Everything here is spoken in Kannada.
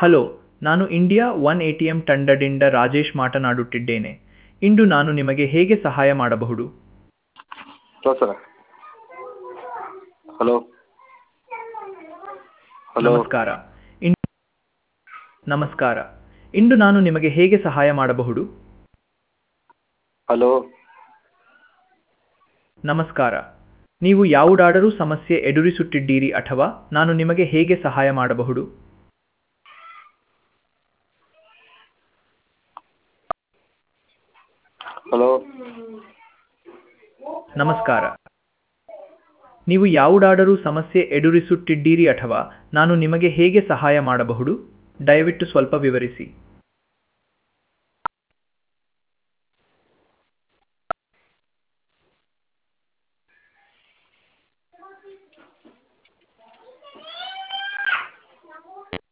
ಹಲೋ ನಾನು India one A T M ತಂಡದಿಂದ ರಾಜೇಶ್ ಮಾತನಾಡುತ್ತಿದ್ದೇನೆ ಇಂದು ನಾನು ನಿಮಗೆ ಹೇಗೆ ಸಹಾಯ ಮಾಡಬಹುದು ಹಲೋ ಸರ ಹಲೋ ಹಲೋ ನಮಸ್ಕಾರ ಇನ್ ನಮಸ್ಕಾರ ಇಂದು ನಾನು ನಿಮಗೆ ಹೇಗೆ ಸಹಾಯ ಮಾಡಬಹುದು ಹಲೋ ನಮಸ್ಕಾರ ನೀವು ಯಾವುದಾದರೂ ಸಮಸ್ಯೆ ಎದುರಿಸುತ್ತಿದ್ದೀರಿ ಅಥವಾ ನಾನು ನಿಮಗೆ ಹೇಗೆ ಸಹಾಯ ಮಾಡಬಹುದು ಹಲೋ ನಮಸ್ಕಾರ ನೀವು ಯಾವುದಾದರೂ ಸಮಸ್ಯೆ ಎದುರಿಸುತ್ತಿದ್ದೀರಿ ಅಥವಾ ನಾನು ನಿಮಗೆ ಹೇಗೆ ಸಹಾಯ ಮಾಡಬಹುದು ದಯವಿಟ್ಟು ಸ್ವಲ್ಪ ವಿವರಿಸಿ